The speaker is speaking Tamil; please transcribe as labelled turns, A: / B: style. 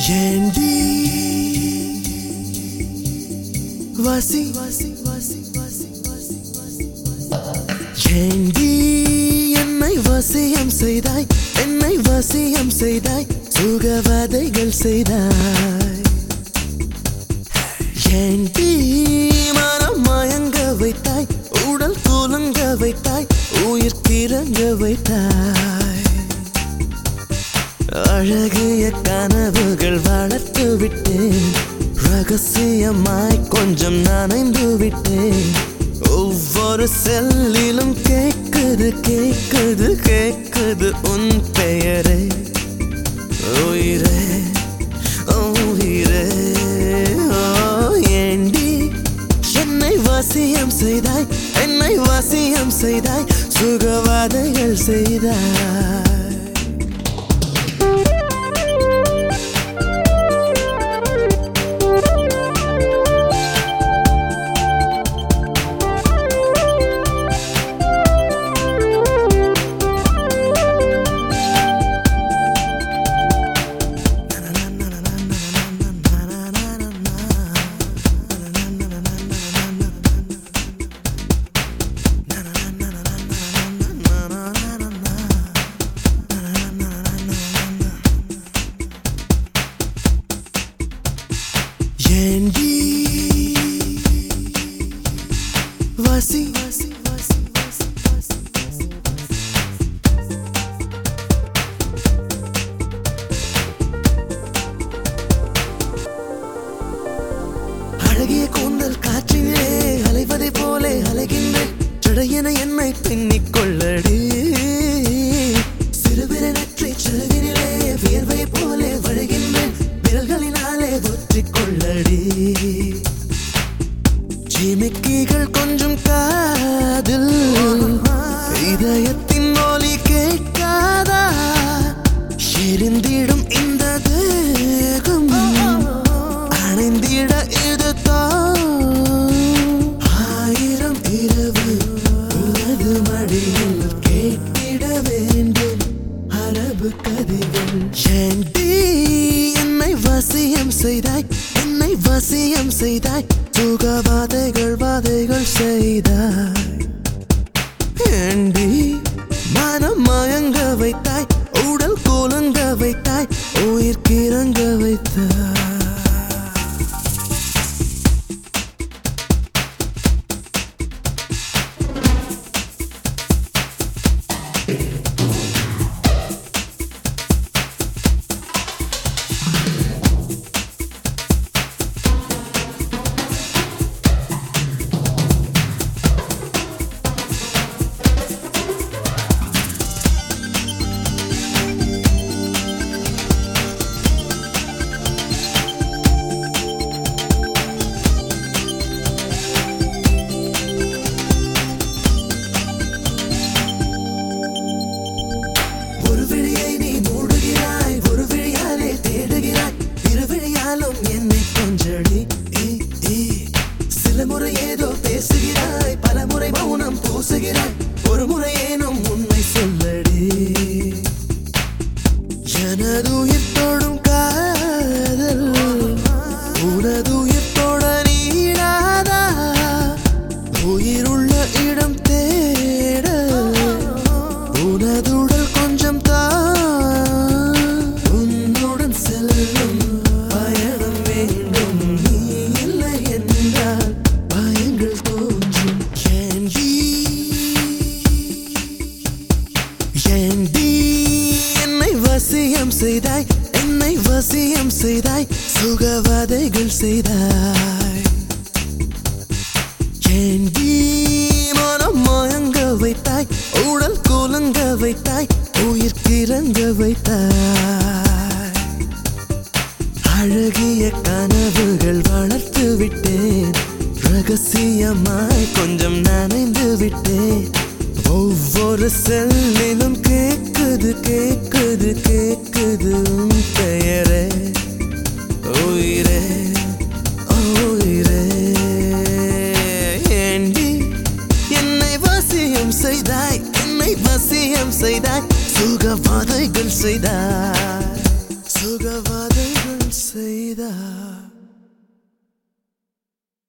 A: ஏண்டி வாசி வாசி வாசி வாசி வாசி வாசி ஏண்டி என்னை வசியம் செய்தாய் என்னை வசியம் செய்தாய் சுகவதைகள் செய்தாய் ஏண்டி மனம் மயங்க வைத்தாய் உடல் குலுங்க வைத்தாய் உயிர் கிறங்க வைத்தாய் அழகிய கனவுகள் வளர்த்து விட்டேன் ரகசியமாய் கொஞ்சம் நனைந்து விட்டேன் ஒவ்வொரு செல்லிலும் கேக்குது கேக்குது கேக்குது உன் பெயரே உயிரே உயிரே ஓ ஏண்டி என்னை வசியம் செய்தாய் என்னை வசியம் செய்தாய் சுகவாதைகள் செய்தாய் ஏண்டி வாசி வாசி வாசி வாசி வாசி அழகிய கூந்தல் காற்றிலே அலைவதை போலே அலைகின்றேன் ஜடையென என்னை பின்னிக் கொள்ளடி சிறுவிர நற்றி செலவினிலே வியர்வை போலே வழுகின்றேன் விரல்களினாலே ஒற்றிக் கொள்ளடி ஜிமிக்கிகள் கொஞ்சம் காதில் இதயத்தின் ஒலி கேட்காதா எரிந்திடும் இந்த தேகம் அணைந்திட இது ஆயிரம் இரவு உனது மடியில் கேட்டிட வேண்டும் அரபு கதைகள் ஏண்டி என்னை வசியம் செய்தாய் என்னை வசியம் செய்தாய் சுகவாதைகள் வாதைகள் செய்தாய் ஏண்டி மனம் மயங்க வைத்தாய் உடல் குலுங்க வைத்தாய் உயிர் கிறங்க வைத்தாய் ஒரு விழியை நீ மூடுகிறாய் ஒரு விழியாலே தேடுகிறாய் இரு விழியாலும் என்னை கொஞ்சடி ஏ, ஏ. சில முறை ஏதோ பேசுகிறாய் பல முறை மௌனம் பூசுகிறாய் ஒரு முறை ஏனும் உண்மை சொல்லடி எனது உயிர் தொடும் காதல் உனது உயிர் தொட நீடாதா உயிருள்ள இடம் தேட உனதுடல் கொஞ்சம் தான் உன்னுடன் செல்லும் பயணம் வேண்டும் நீ இல்லை என்றால் பயங்கள் தோன்றும் ஏண்டி ஏண்டி என்னை வசியம் செய்தாய் என்னை வசியம் செய்தாய் சுகவாதைகள் செய்தாய் ஏண்டி மனம் மயங்க வைத்தாய் உடல் குலுங்க வைத்தாய் உயிர் கிறங்க வைத்தாய் அழகிய கனவுகள் வளர்த்து விட்டேன் ரகசியமாய் கொஞ்சம் நனைந்து விட்டேன் ஒவ்வொரு செல்லிலும் கேக்குது கேக்குது கேக்குது உன் பெயரே உயிரே உயிரே ஏண்டி என்னை வசியம் செய்தாய் என்னை வசியம் செய்தாய் சுகவாதைகள் செய்தாய் சுகவாதைகள் காதல் செய்தார்